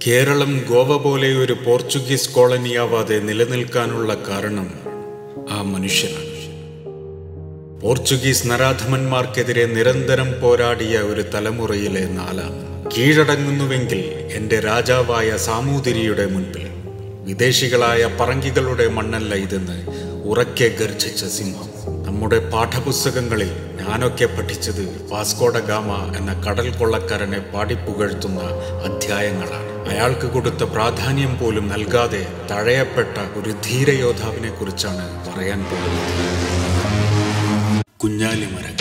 കേരളം ഗോവ പോലെ ഒരു പോർച്ചുഗീസ് കോളനിയാവാതെ നിലനിൽക്കാനുള്ള കാരണം ആ മനുഷ്യനാണ് പോർച്ചുഗീസ് നരാധമന്മാർക്കെതിരെ നിരന്തരം പോരാടിയ ഒരു തലമുറയിലെ നാലാം കീഴടങ്ങുന്നുവെങ്കിൽ എൻ്റെ രാജാവായ സാമൂതിരിയുടെ മുൻപിൽ വിദേശികളായ പറങ്കികളുടെ മണ്ണല്ല ഇതെന്ന് ഉറക്കെ ഗർജിച്ച സിംഹം നമ്മുടെ പാഠപുസ്തകങ്ങളിൽ ഞാനൊക്കെ പഠിച്ചത് വാസ്കോഡ ഗാമ എന്ന കടൽ കൊള്ളക്കാരനെ പാടിപ്പുകഴ്ത്തുന്ന അധ്യായങ്ങളാണ് അയാൾക്ക് കൊടുത്ത പ്രാധാന്യം പോലും നൽകാതെ തഴയപ്പെട്ട ഒരു ധീരയോദ്ധാവിനെ കുറിച്ചാണ് പറയാൻ പോകുന്നത് കുഞ്ഞാലിമരക്കാർ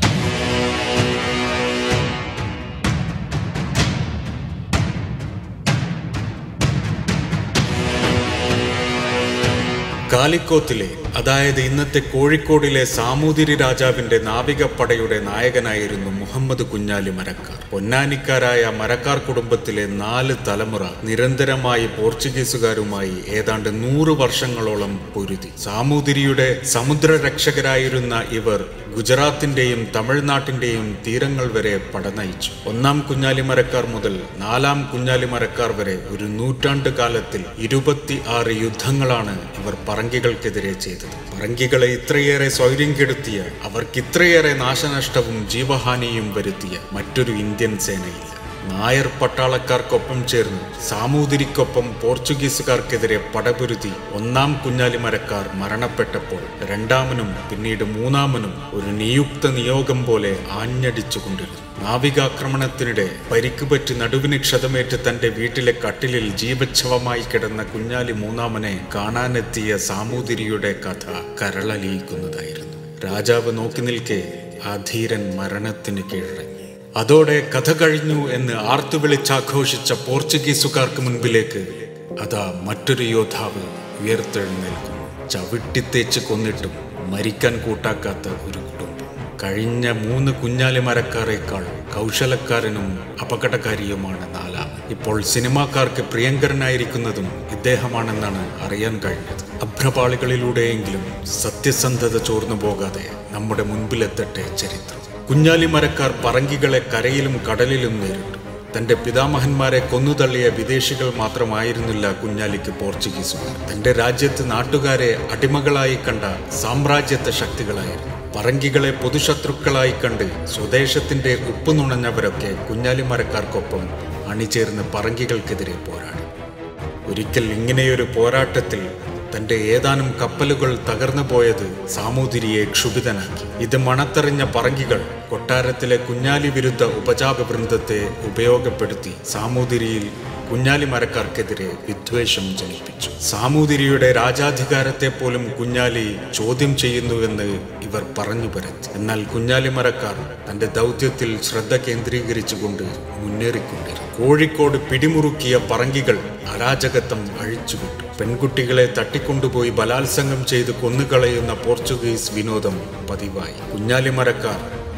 കാലിക്കോത്തിലെ അതായത് ഇന്നത്തെ കോഴിക്കോടിലെ സാമൂതിരി രാജാവിന്റെ നാവികപ്പടയുടെ നായകനായിരുന്നു മുഹമ്മദ് കുഞ്ഞാലി മരക്കാർ പൊന്നാനിക്കാരായ മരക്കാർ കുടുംബത്തിലെ നാല് തലമുറ നിരന്തരമായി പോർച്ചുഗീസുകാരുമായി ഏതാണ്ട് നൂറ് വർഷങ്ങളോളം പൊരുതി സാമൂതിരിയുടെ സമുദ്രരക്ഷകരായിരുന്ന ഇവർ ഗുജറാത്തിന്റെയും തമിഴ്നാട്ടിന്റെയും തീരങ്ങൾ വരെ പടനയിച്ചു ഒന്നാം കുഞ്ഞാലിമരക്കാർ മുതൽ നാലാം കുഞ്ഞാലിമരക്കാർ വരെ ഒരു നൂറ്റാണ്ട് കാലത്തിൽ ഇരുപത്തി ആറ് യുദ്ധങ്ങളാണ് ഇവർ പറങ്കികൾക്കെതിരെ ചെയ്തത് പറങ്കികളെ ഇത്രയേറെ സ്വൈര്യം കെടുത്തിയ അവർക്ക് ഇത്രയേറെ നാശനഷ്ടവും ജീവഹാനിയും വരുത്തിയ മറ്റൊരു ഇന്ത്യൻ സേനയില്ല നായർ പട്ടാളക്കാർക്കൊപ്പം ചേർന്ന് സാമൂതിരിക്കൊപ്പം പോർച്ചുഗീസുകാർക്കെതിരെ പടപൊരുതി ഒന്നാം കുഞ്ഞാലിമരക്കാർ മരണപ്പെട്ടപ്പോൾ രണ്ടാമനും പിന്നീട് മൂന്നാമനും ഒരു നിയുക്ത നിയോഗം പോലെ ആഞ്ഞടിച്ചുകൊണ്ടിരുന്നു നാവികാക്രമണത്തിനിടെ പരിക്ക് പറ്റി നടുവിന് ക്ഷതമേറ്റ് തന്റെ വീട്ടിലെ കട്ടിലിൽ ജീവച്ഛവമായി കിടന്ന കുഞ്ഞാലി മൂന്നാമനെ കാണാനെത്തിയ സാമൂതിരിയുടെ കഥ കരളലിയിക്കുന്നതായിരുന്നു രാജാവ് നോക്കി നിൽക്കെ ആ ധീരൻ മരണത്തിന് കീഴടങ്ങി അതോടെ കഥ കഴിഞ്ഞു എന്ന് ആർത്തു വിളിച്ചാഘോഷിച്ച പോർച്ചുഗീസുകാർക്ക് മുൻപിലേക്ക് അതാ മറ്റൊരു യോദ്ധാവ് ഉയർത്തെഴുന്നേൽക്കുന്നു ചവിട്ടിത്തേച്ച് കൊന്നിട്ടും മരിക്കാൻ കൂട്ടാക്കാത്ത ഒരു കുടുംബം കഴിഞ്ഞ മൂന്ന് കുഞ്ഞാലി മരക്കാരേക്കാൾ കൗശലക്കാരനും അപകടകാരിയുമാണ് നാലാം ഇപ്പോൾ സിനിമാക്കാർക്ക് പ്രിയങ്കരനായിരിക്കുന്നതും ഇദ്ദേഹമാണെന്നാണ് അറിയാൻ കഴിഞ്ഞത് അഭ്രപാളികളിലൂടെയെങ്കിലും സത്യസന്ധത ചോർന്നു പോകാതെ നമ്മുടെ മുൻപിലെത്തട്ടെ ചരിത്രം കുഞ്ഞാലി മരക്കാർ പറങ്കികളെ കരയിലും കടലിലും നേരിട്ടു തന്റെ പിതാമഹന്മാരെ കൊന്നുതള്ളിയ വിദേശികൾ മാത്രമായിരുന്നില്ല കുഞ്ഞാലിക്ക് പോർച്ചുഗീസുകാർ തന്റെ രാജ്യത്ത് നാട്ടുകാരെ അടിമകളായി കണ്ട സാമ്രാജ്യത്തെ ശക്തികളായിരുന്നു പറങ്കികളെ പൊതുശത്രുക്കളായി കണ്ട് സ്വദേശത്തിന്റെ ഉപ്പ് നുണഞ്ഞവരൊക്കെ കുഞ്ഞാലി മരക്കാർക്കൊപ്പം അണിചേർന്ന് പറങ്കികൾക്കെതിരെ പോരാടി ഒരിക്കൽ ഇങ്ങനെയൊരു പോരാട്ടത്തിൽ തന്റെ ഏതാനും കപ്പലുകൾ തകർന്നു പോയത് സാമൂതിരിയെ ക്ഷുഭിതനാക്കി ഇത് മണത്തെറിഞ്ഞ പറങ്കികൾ കൊട്ടാരത്തിലെ കുഞ്ഞാലി വിരുദ്ധ ഉപജാപ വൃന്ദത്തെ ഉപയോഗപ്പെടുത്തി സാമൂതിരിയിൽ കുഞ്ഞാലി മരക്കാർക്കെതിരെ വിദ്വേഷം ജനിപ്പിച്ചു സാമൂതിരിയുടെ രാജാധികാരത്തെ പോലും കുഞ്ഞാലി ചോദ്യം ചെയ്യുന്നുവെന്ന് ഇവർ പറഞ്ഞു പരത്തി എന്നാൽ കുഞ്ഞാലി മരക്കാർ തന്റെ ദൗത്യത്തിൽ ശ്രദ്ധ കേന്ദ്രീകരിച്ചുകൊണ്ട് മുന്നേറിക്കൊണ്ടിരുന്നു കോഴിക്കോട് പിടിമുറുക്കിയ പറങ്കികൾ അരാജകത്വം അഴിച്ചുവിട്ടു പെൺകുട്ടികളെ തട്ടിക്കൊണ്ടുപോയി ബലാത്സംഗം ചെയ്ത് കൊന്നുകളയുന്ന പോർച്ചുഗീസ് വിനോദം പതിവായി കുഞ്ഞാലി മരക്കാർ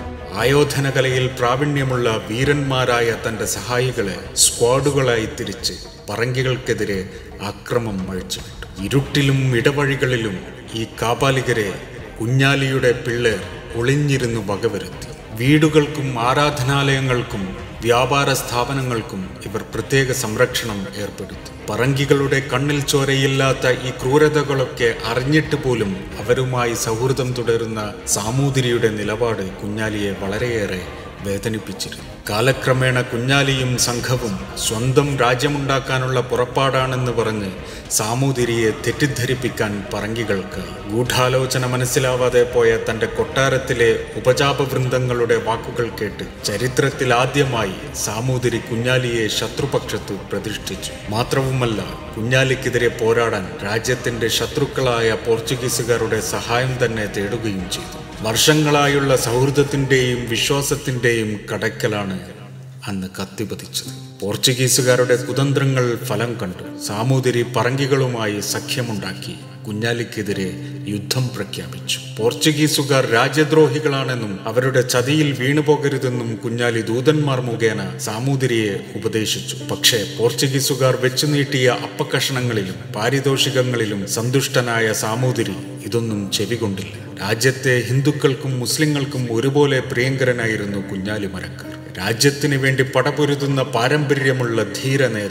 ആയോധന കലയിൽ പ്രാവീണ്യമുള്ള വീരന്മാരായ തന്റെ സഹായികളെ സ്ക്വാഡുകളായി തിരിച്ച് പറങ്കികൾക്കെതിരെ ആക്രമം അഴിച്ചുവിട്ടു ഇരുട്ടിലും ഇടവഴികളിലും ഈ കാപാലികരെ കുഞ്ഞാലിയുടെ പിള്ളേർ ഒളിഞ്ഞിരുന്നു വകവരുത്തി വീടുകൾക്കും ആരാധനാലയങ്ങൾക്കും വ്യാപാര സ്ഥാപനങ്ങൾക്കും ഇവർ പ്രത്യേക സംരക്ഷണം ഏർപ്പെടുത്തി പറങ്കികളുടെ കണ്ണിൽ ചോരയില്ലാത്ത ഈ ക്രൂരതകളൊക്കെ അറിഞ്ഞിട്ട് പോലും അവരുമായി സൗഹൃദം തുടരുന്ന സാമൂതിരിയുടെ നിലപാട് കുഞ്ഞാലിയെ വളരെയേറെ വേദനിപ്പിച്ചിരുന്നു കാലക്രമേണ കുഞ്ഞാലിയും സംഘവും സ്വന്തം രാജ്യമുണ്ടാക്കാനുള്ള പുറപ്പാടാണെന്ന് പറഞ്ഞ് സാമൂതിരിയെ തെറ്റിദ്ധരിപ്പിക്കാൻ പറങ്കികൾക്ക് ഗൂഢാലോചന മനസ്സിലാവാതെ പോയ തന്റെ കൊട്ടാരത്തിലെ ഉപജാപവൃന്ദങ്ങളുടെ വാക്കുകൾ കേട്ട് ചരിത്രത്തിൽ ആദ്യമായി സാമൂതിരി കുഞ്ഞാലിയെ ശത്രുപക്ഷത്ത് പ്രതിഷ്ഠിച്ചു മാത്രവുമല്ല കുഞ്ഞാലിക്കെതിരെ പോരാടാൻ രാജ്യത്തിന്റെ ശത്രുക്കളായ പോർച്ചുഗീസുകാരുടെ സഹായം തന്നെ തേടുകയും ചെയ്തു വർഷങ്ങളായുള്ള സൗഹൃദത്തിന്റെയും വിശ്വാസത്തിന്റെയും കടക്കലാണ് അന്ന് കത്തിപതിച്ചത് പോർച്ചുഗീസുകാരുടെ കുതന്ത്രങ്ങൾ ഫലം കണ്ടു സാമൂതിരി പറങ്കികളുമായി സഖ്യമുണ്ടാക്കി കുഞ്ഞാലിക്കെതിരെ യുദ്ധം പ്രഖ്യാപിച്ചു പോർച്ചുഗീസുകാർ രാജ്യദ്രോഹികളാണെന്നും അവരുടെ ചതിയിൽ വീണുപോകരുതെന്നും കുഞ്ഞാലി ദൂതന്മാർ മുഖേന സാമൂതിരിയെ ഉപദേശിച്ചു പക്ഷേ പോർച്ചുഗീസുകാർ വെച്ചു നീട്ടിയ അപ്പക്കഷണങ്ങളിലും പാരിതോഷികങ്ങളിലും സന്തുഷ്ടനായ സാമൂതിരി ഇതൊന്നും ചെവികൊണ്ടില്ല രാജ്യത്തെ ഹിന്ദുക്കൾക്കും മുസ്ലിങ്ങൾക്കും ഒരുപോലെ പ്രിയങ്കരനായിരുന്നു കുഞ്ഞാലി മരക്കാർ രാജ്യത്തിന് വേണ്ടി പടപൊരുതുന്ന പാരമ്പര്യമുള്ള ധീര നേതാവ്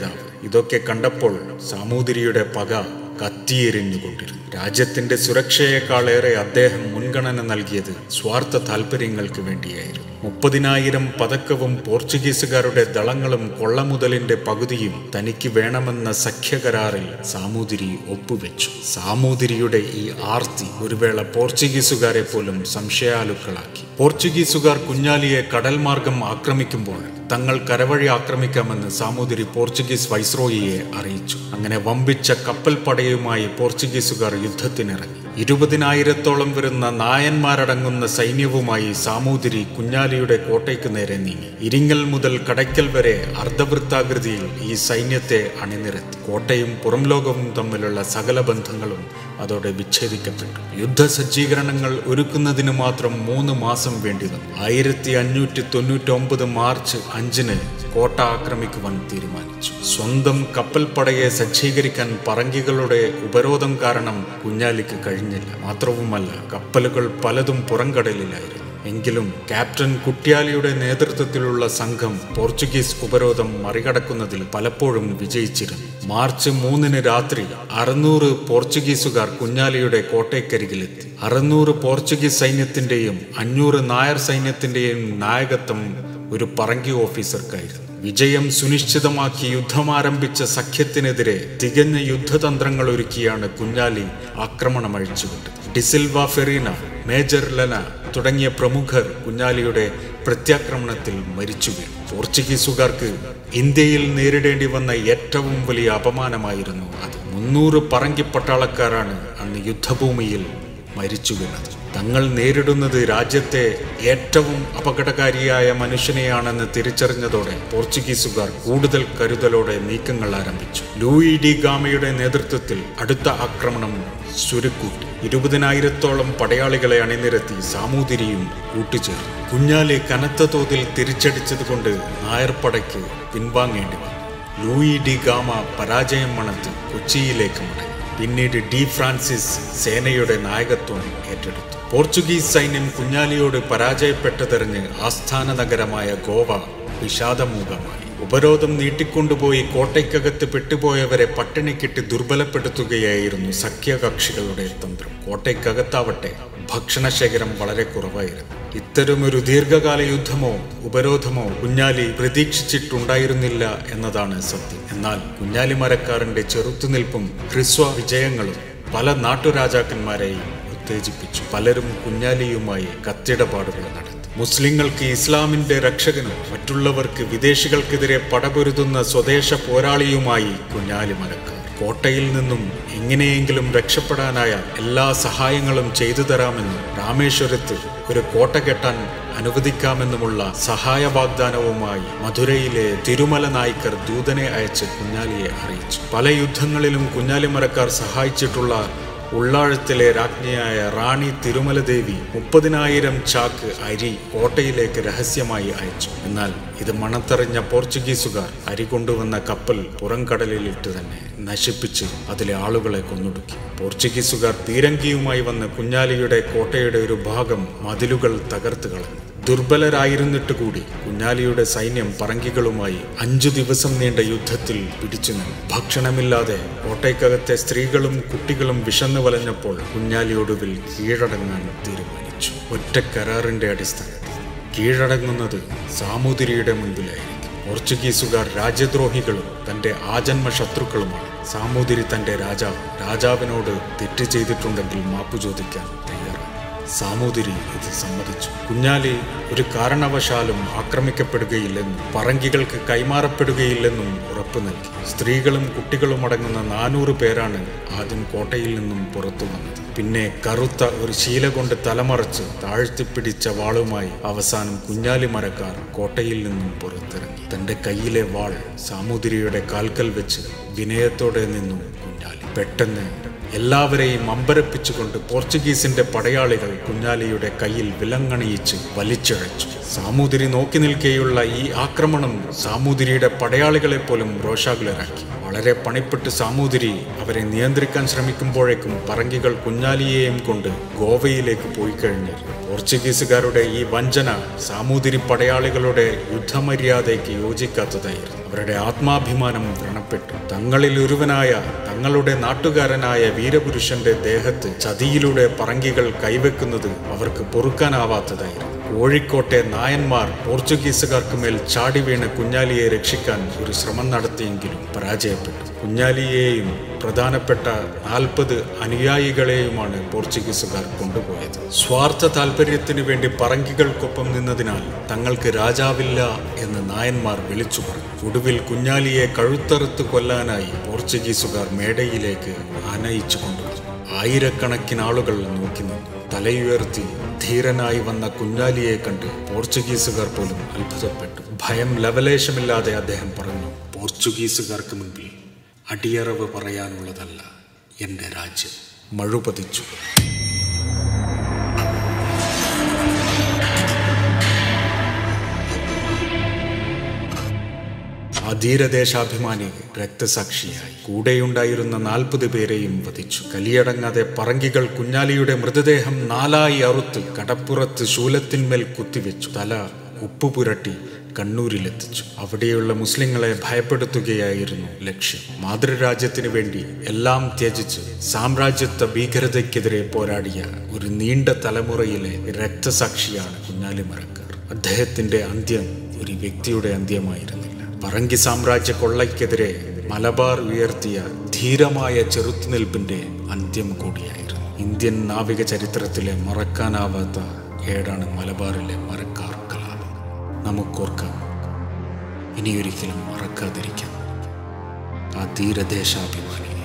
ഇതൊക്കെ കണ്ടപ്പോൾ സാമൂതിരിയുടെ പക കത്തിയെരിഞ്ഞുകൊണ്ടിരുന്നു രാജ്യത്തിന്റെ സുരക്ഷയെക്കാളേറെ അദ്ദേഹം മുൻഗണന നൽകിയത് സ്വാർത്ഥ താല്പര്യങ്ങൾക്ക് വേണ്ടിയായിരുന്നു മുപ്പതിനായിരം പതക്കവും പോർച്ചുഗീസുകാരുടെ ദളങ്ങളും കൊള്ളമുതലിന്റെ പകുതിയും തനിക്ക് വേണമെന്ന സഖ്യകരാറിൽ സാമൂതിരി ഒപ്പുവെച്ചു സാമൂതിരിയുടെ ഈ ആർത്തി ഒരു വേള പോർച്ചുഗീസുകാരെ പോലും സംശയാലുക്കളാക്കി പോർച്ചുഗീസുകാർ കുഞ്ഞാലിയെ കടൽ മാർഗം ആക്രമിക്കുമ്പോൾ തങ്ങൾ കരവഴി ആക്രമിക്കാമെന്ന് സാമൂതിരി പോർച്ചുഗീസ് വൈസ്രോയിയെ അറിയിച്ചു അങ്ങനെ വമ്പിച്ച കപ്പൽ പടയുമായി പോർച്ചുഗീസുകാർ യുദ്ധത്തിനിറങ്ങി ഇരുപതിനായിരത്തോളം വരുന്ന നായന്മാരടങ്ങുന്ന സൈന്യവുമായി സാമൂതിരി കുഞ്ഞാലിയുടെ കോട്ടയ്ക്ക് നേരെ നീങ്ങി ഇരിങ്ങൽ മുതൽ കടയ്ക്കൽ വരെ അർദ്ധവൃത്താകൃതിയിൽ ഈ സൈന്യത്തെ അണിനിരത്തി കോട്ടയും പുറം ലോകവും തമ്മിലുള്ള സകല ബന്ധങ്ങളും അതോടെ വിച്ഛേദിക്കപ്പെട്ടു യുദ്ധസജ്ജീകരണങ്ങൾ ഒരുക്കുന്നതിന് മാത്രം മൂന്ന് മാസം വേണ്ടി വന്നു ആയിരത്തി അഞ്ഞൂറ്റി തൊണ്ണൂറ്റി ഒമ്പത് മാർച്ച് അഞ്ചിന് കോട്ട ആക്രമിക്കുവാൻ തീരുമാനിച്ചു സ്വന്തം കപ്പൽപ്പടയെ സജ്ജീകരിക്കാൻ പറങ്കികളുടെ ഉപരോധം കാരണം കുഞ്ഞാലിക്ക് കഴിഞ്ഞില്ല മാത്രവുമല്ല കപ്പലുകൾ പലതും പുറംകടലിലായിരുന്നു എങ്കിലും ക്യാപ്റ്റൻ കുട്യാലിയുടെ നേതൃത്വത്തിലുള്ള സംഘം പോർച്ചുഗീസ് ഉപരോധം മറികടക്കുന്നതിൽ പലപ്പോഴും വിജയിച്ചിരുന്നു മാർച്ച് മൂന്നിന് രാത്രി അറുന്നൂറ് പോർച്ചുഗീസുകാർ കുഞ്ഞാലിയുടെ കോട്ടയ്ക്കരികിലെത്തി അറുന്നൂറ് പോർച്ചുഗീസ് സൈന്യത്തിന്റെയും അഞ്ഞൂറ് നായർ സൈന്യത്തിന്റെയും നായകത്വം ഒരു പറങ്കി ഓഫീസർക്കായിരുന്നു വിജയം സുനിശ്ചിതമാക്കി യുദ്ധമാരംഭിച്ച സഖ്യത്തിനെതിരെ തികഞ്ഞ യുദ്ധതന്ത്രങ്ങൾ ഒരുക്കിയാണ് കുഞ്ഞാലി ആക്രമണം അഴിച്ചുവിട്ടത് ഡിസിൽവ ഫെറീന മേജർ ലെന തുടങ്ങിയ പ്രമുഖർ കുഞ്ഞാലിയുടെ പ്രത്യാക്രമണത്തിൽ മരിച്ചു വീണു പോർച്ചുഗീസുകാർക്ക് ഇന്ത്യയിൽ നേരിടേണ്ടി വന്ന ഏറ്റവും വലിയ അപമാനമായിരുന്നു അത് മുന്നൂറ് പറങ്കി പട്ടാളക്കാരാണ് അന്ന് യുദ്ധഭൂമിയിൽ മരിച്ചു വീണത് തങ്ങൾ നേരിടുന്നത് രാജ്യത്തെ ഏറ്റവും അപകടകാരിയായ മനുഷ്യനെയാണെന്ന് തിരിച്ചറിഞ്ഞതോടെ പോർച്ചുഗീസുകാർ കൂടുതൽ കരുതലോടെ നീക്കങ്ങൾ ആരംഭിച്ചു ലൂയി ഡി ഗാമയുടെ നേതൃത്വത്തിൽ അടുത്ത ആക്രമണം ചുരുക്കൂട്ടി ഇരുപതിനായിരത്തോളം പടയാളികളെ അണിനിരത്തി സാമൂതിരിയും കൂട്ടിച്ചേർന്നു കുഞ്ഞാലി കനത്ത തോതിൽ തിരിച്ചടിച്ചതുകൊണ്ട് നായർപ്പടയ്ക്ക് പിൻവാങ്ങേണ്ടി വന്നു ലൂയി ഡി ഗാമ പരാജയം മണത്ത് കൊച്ചിയിലേക്ക് മടങ്ങി പിന്നീട് ഡി ഫ്രാൻസിസ് സേനയുടെ നായകത്വം ഏറ്റെടുത്തു പോർച്ചുഗീസ് സൈന്യം കുഞ്ഞാലിയോട് പരാജയപ്പെട്ടതെറിഞ്ഞ് ആസ്ഥാന നഗരമായ ഗോവ വിഷാദമൂകമായി ഉപരോധം നീട്ടിക്കൊണ്ടുപോയി കോട്ടയ്ക്കകത്ത് പെട്ടുപോയവരെ പട്ടിണിക്കിട്ട് ദുർബലപ്പെടുത്തുകയായിരുന്നു സഖ്യകക്ഷികളുടെ തന്ത്രം കോട്ടയ്ക്കകത്താവട്ടെ ഭക്ഷണശേഖരം വളരെ കുറവായിരുന്നു ഇത്തരമൊരു ദീർഘകാല യുദ്ധമോ ഉപരോധമോ കുഞ്ഞാലി പ്രതീക്ഷിച്ചിട്ടുണ്ടായിരുന്നില്ല എന്നതാണ് സത്യം എന്നാൽ കുഞ്ഞാലി മരക്കാരന്റെ ചെറുത്തുനിൽപ്പും ഹ്രസ്വ വിജയങ്ങളും പല നാട്ടുരാജാക്കന്മാരെയും ഉത്തേജിപ്പിച്ചു പലരും കുഞ്ഞാലിയുമായി കത്തിടപാടുകൾ നടത്തി മുസ്ലിങ്ങൾക്ക് ഇസ്ലാമിന്റെ രക്ഷകനും മറ്റുള്ളവർക്ക് വിദേശികൾക്കെതിരെ പടപൊരുതുന്ന സ്വദേശ പോരാളിയുമായി കുഞ്ഞാലി മരക്കാർ കോട്ടയിൽ നിന്നും എങ്ങനെയെങ്കിലും രക്ഷപ്പെടാനായ എല്ലാ സഹായങ്ങളും ചെയ്തു തരാമെന്നും രാമേശ്വരത്ത് ഒരു കോട്ട കെട്ടാൻ അനുവദിക്കാമെന്നുമുള്ള സഹായ വാഗ്ദാനവുമായി മധുരയിലെ തിരുമല നായ്ക്കർ ദൂതനെ അയച്ച് കുഞ്ഞാലിയെ അറിയിച്ചു പല യുദ്ധങ്ങളിലും കുഞ്ഞാലി മരക്കാർ സഹായിച്ചിട്ടുള്ള ഉള്ളാഴത്തിലെ രാജ്ഞിയായ റാണി തിരുമലദേവി മുപ്പതിനായിരം ചാക്ക് അരി കോട്ടയിലേക്ക് രഹസ്യമായി അയച്ചു എന്നാൽ ഇത് മണത്തെറിഞ്ഞ പോർച്ചുഗീസുകാർ അരി കൊണ്ടുവന്ന കപ്പൽ പുറംകടലിലിട്ട് തന്നെ നശിപ്പിച്ച് അതിലെ ആളുകളെ കൊന്നൊടുക്കി പോർച്ചുഗീസുകാർ പീരങ്കിയുമായി വന്ന് കുഞ്ഞാലിയുടെ കോട്ടയുടെ ഒരു ഭാഗം മതിലുകൾ തകർത്ത് കളഞ്ഞു ദുർബലരായിരുന്നിട്ട് കൂടി കുഞ്ഞാലിയുടെ സൈന്യം പറങ്കികളുമായി അഞ്ചു ദിവസം നീണ്ട യുദ്ധത്തിൽ പിടിച്ചു നിന്നു ഭക്ഷണമില്ലാതെ കോട്ടയ്ക്കകത്തെ സ്ത്രീകളും കുട്ടികളും വിശന്നു വലഞ്ഞപ്പോൾ കുഞ്ഞാലി ഒടുവിൽ കീഴടങ്ങാൻ തീരുമാനിച്ചു ഒറ്റ കരാറിന്റെ അടിസ്ഥാനത്തിൽ കീഴടങ്ങുന്നത് സാമൂതിരിയുടെ മുൻപിലായിരിക്കും പോർച്ചുഗീസുകാർ രാജ്യദ്രോഹികളും തന്റെ ആജന്മ ശത്രുക്കളുമാണ് സാമൂതിരി തന്റെ രാജാവ് രാജാവിനോട് തെറ്റ് ചെയ്തിട്ടുണ്ടെങ്കിൽ മാപ്പു ചോദിക്കാൻ തയ്യാറാണ് സാമൂതിരി ഇത് സമ്മതിച്ചു കുഞ്ഞാലി ഒരു കാരണവശാലും ആക്രമിക്കപ്പെടുകയില്ലെന്നും പറങ്കികൾക്ക് കൈമാറപ്പെടുകയില്ലെന്നും ഉറപ്പു നൽകി സ്ത്രീകളും കുട്ടികളും അടങ്ങുന്ന നാനൂറ് പേരാണ് ആദ്യം കോട്ടയിൽ നിന്നും പുറത്തു വന്നത് പിന്നെ കറുത്ത ഒരു ശീല കൊണ്ട് തലമറച്ച് താഴ്ത്തിപ്പിടിച്ച വാളുമായി അവസാനം കുഞ്ഞാലി മരക്കാർ കോട്ടയിൽ നിന്നും പുറത്തിറങ്ങി തന്റെ കയ്യിലെ വാൾ സാമൂതിരിയുടെ കാൽക്കൽ വെച്ച് വിനയത്തോടെ നിന്നു കുഞ്ഞാലി പെട്ടെന്ന് എല്ലാവരെയും അമ്പരപ്പിച്ചുകൊണ്ട് പോർച്ചുഗീസിന്റെ പടയാളികൾ കുഞ്ഞാലിയുടെ കയ്യിൽ വിലങ്ങണിയിച്ച് വലിച്ചിഴച്ചു സാമൂതിരി നോക്കി നിൽക്കെയുള്ള ഈ ആക്രമണം സാമൂതിരിയുടെ പടയാളികളെ പോലും രോഷാകുലരാക്കി വളരെ പണിപ്പെട്ട് സാമൂതിരി അവരെ നിയന്ത്രിക്കാൻ ശ്രമിക്കുമ്പോഴേക്കും പറങ്കികൾ കുഞ്ഞാലിയെയും കൊണ്ട് ഗോവയിലേക്ക് പോയി കഴിഞ്ഞിരുന്നു പോർച്ചുഗീസുകാരുടെ ഈ വഞ്ചന സാമൂതിരി പടയാളികളുടെ യുദ്ധമര്യാദയ്ക്ക് യോജിക്കാത്തതായിരുന്നു അവരുടെ ആത്മാഭിമാനം വ്രണപ്പെട്ടു തങ്ങളിൽ ഒരുവനായ തങ്ങളുടെ നാട്ടുകാരനായ വീരപുരുഷന്റെ ദേഹത്ത് ചതിയിലൂടെ പറങ്കികൾ കൈവെക്കുന്നത് അവർക്ക് പൊറുക്കാനാവാത്തതായിരുന്നു കോഴിക്കോട്ടെ നായന്മാർ പോർച്ചുഗീസുകാർക്ക് മേൽ ചാടി വീണ കുഞ്ഞാലിയെ രക്ഷിക്കാൻ ഒരു ശ്രമം നടത്തിയെങ്കിലും പരാജയപ്പെട്ടു കുഞ്ഞാലിയെയും പ്രധാനപ്പെട്ട നാൽപ്പത് അനുയായികളെയുമാണ് പോർച്ചുഗീസുകാർ കൊണ്ടുപോയത് സ്വാർത്ഥ താല്പര്യത്തിന് വേണ്ടി പറങ്കികൾക്കൊപ്പം നിന്നതിനാൽ തങ്ങൾക്ക് രാജാവില്ല എന്ന് നായന്മാർ വിളിച്ചു പറഞ്ഞു ഒടുവിൽ കുഞ്ഞാലിയെ കഴുത്തറുത്ത് കൊല്ലാനായി പോർച്ചുഗീസുകാർ മേടയിലേക്ക് ആനയിച്ചു കൊണ്ടുവന്നു ആയിരക്കണക്കിന് ആളുകൾ നോക്കി നിന്നു തലയുയർത്തി ധീരനായി വന്ന കുഞ്ഞാലിയെ കണ്ട് പോർച്ചുഗീസുകാർ പോലും അത്ഭുതപ്പെട്ടു ഭയം ലവലേശമില്ലാതെ അദ്ദേഹം പറഞ്ഞു പോർച്ചുഗീസുകാർക്ക് മുൻപിൽ അടിയറവ് പറയാനുള്ളതല്ല എൻ്റെ രാജ്യം മഴുപതിച്ചു ആ ധീരദേശാഭിമാനി രക്തസാക്ഷിയായി കൂടെയുണ്ടായിരുന്ന നാൽപ്പത് പേരെയും വധിച്ചു കലിയടങ്ങാതെ പറങ്കികൾ കുഞ്ഞാലിയുടെ മൃതദേഹം നാലായി അറുത്ത് കടപ്പുറത്ത് ശൂലത്തിന്മേൽ കുത്തിവെച്ചു തല ഉപ്പ് പുരട്ടി കണ്ണൂരിലെത്തിച്ചു അവിടെയുള്ള മുസ്ലിങ്ങളെ ഭയപ്പെടുത്തുകയായിരുന്നു ലക്ഷ്യം മാതൃരാജ്യത്തിന് വേണ്ടി എല്ലാം ത്യജിച്ച് സാമ്രാജ്യത്വ ഭീകരതയ്ക്കെതിരെ പോരാടിയ ഒരു നീണ്ട തലമുറയിലെ രക്തസാക്ഷിയാണ് കുഞ്ഞാലി മരക്കാർ അദ്ദേഹത്തിന്റെ അന്ത്യം ഒരു വ്യക്തിയുടെ അന്ത്യമായിരുന്നില്ല പറങ്കി സാമ്രാജ്യ കൊള്ളയ്ക്കെതിരെ മലബാർ ഉയർത്തിയ ധീരമായ ചെറുത്തുനിൽപ്പിന്റെ അന്ത്യം കൂടിയായിരുന്നു ഇന്ത്യൻ നാവിക ചരിത്രത്തിലെ മറക്കാനാവാത്ത ഏടാണ് മലബാറിലെ മരക്കാർ കലാപം നമുക്കോർക്കാം ഇനിയൊരിക്കലും മറക്കാതിരിക്കാം ആ ധീരദേശാഭിമാനി